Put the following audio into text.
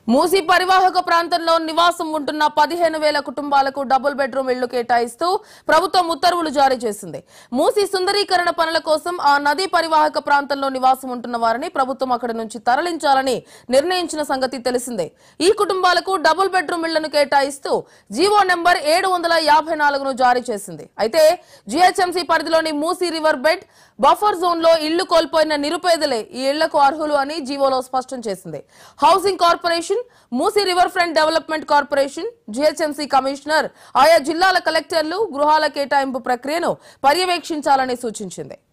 మూసీ పరివాహక ప్రాంతంలో నివాసం ఉంటున్న పదిహేను వేల కుటుంబాలకు డబుల్ బెడ్రూమ్ ఇళ్లు కేటాయిస్తూ ప్రభుత్వం ఉత్తర్వులు జారీ చేసింది మూసీ సుందరీకరణ పనుల కోసం ఆ నదీ పరివాహక ప్రాంతంలో నివాసం ఉంటున్న వారిని ప్రభుత్వం అక్కడి నుంచి తరలించాలని నిర్ణయించిన సంగతి తెలిసిందే ఈ కుటుంబాలకు డబుల్ బెడ్రూమ్ ఇళ్లను కేటాయిస్తూ జీవో నెంబర్ ఏడు వందల యాభై నాలుగును జారీ చేసింది అయితే జీహెచ్ఎంసీ పరిధిలోని Musi river bed buffer zone లో ఇళ్లు కోల్పోయిన నిరుపేదలే ఈ ఇళ్లకు అర్హులు అని జీవోలో స్పష్టం చేసింది housing corporation Musi river front development corporation GHMC commissioner ఆయా జిల్లాల కలెక్టర్లు గృహాల కేటాయింపు ప్రక్రియను పర్యవేక్షించాలని సూచించింది